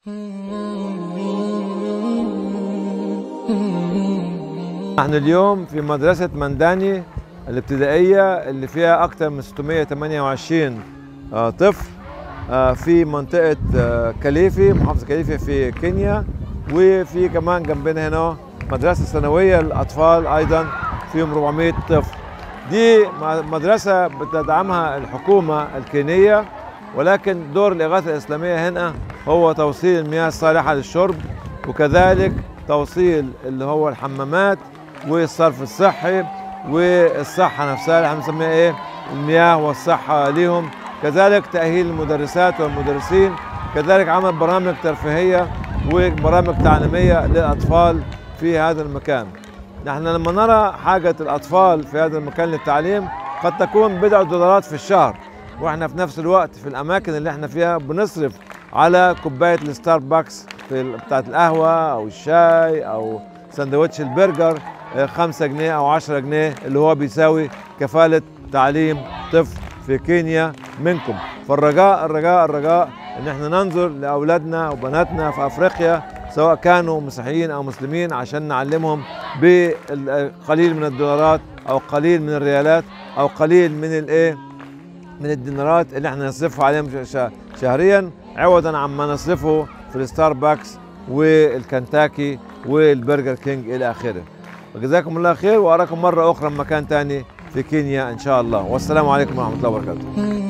نحن اليوم في مدرسة منداني الابتدائية اللي فيها أكثر من 628 آه، طفل آه، في منطقة آه، كليفي محافظة كليفي في كينيا وفي كمان جنبنا هنا مدرسة ثانوية للأطفال أيضا فيهم 400 طفل دي مدرسة بتدعمها الحكومة الكينية ولكن دور الإغاثة الإسلامية هنا هو توصيل المياه الصالحة للشرب وكذلك توصيل اللي هو الحمامات والصرف الصحي والصحة نفسها اللي احنا بنسميها ايه المياه والصحة ليهم كذلك تأهيل المدرسات والمدرسين كذلك عمل برامج ترفيهية وبرامج تعليمية للأطفال في هذا المكان نحن لما نرى حاجة الأطفال في هذا المكان للتعليم قد تكون بضع دولارات في الشهر واحنا في نفس الوقت في الأماكن اللي احنا فيها بنصرف على كوباية الستاربكس في بتاعت القهوة أو الشاي أو سندوتش البرجر خمسة جنيه أو عشرة جنيه اللي هو بيساوي كفالة تعليم طفل في كينيا منكم فالرجاء الرجاء الرجاء ان احنا ننظر لاولادنا وبناتنا في افريقيا سواء كانوا مسيحيين او مسلمين عشان نعلمهم بقليل من الدولارات او قليل من الريالات او قليل من الايه من الدينارات اللي احنا نصرفها عليهم شهريا عوضا عما نصرفه في الستاربكس والكنتاكي والبرجر كينج الى اخره وجزاكم الله خير واراكم مره اخرى في مكان ثاني في كينيا ان شاء الله والسلام عليكم ورحمه الله وبركاته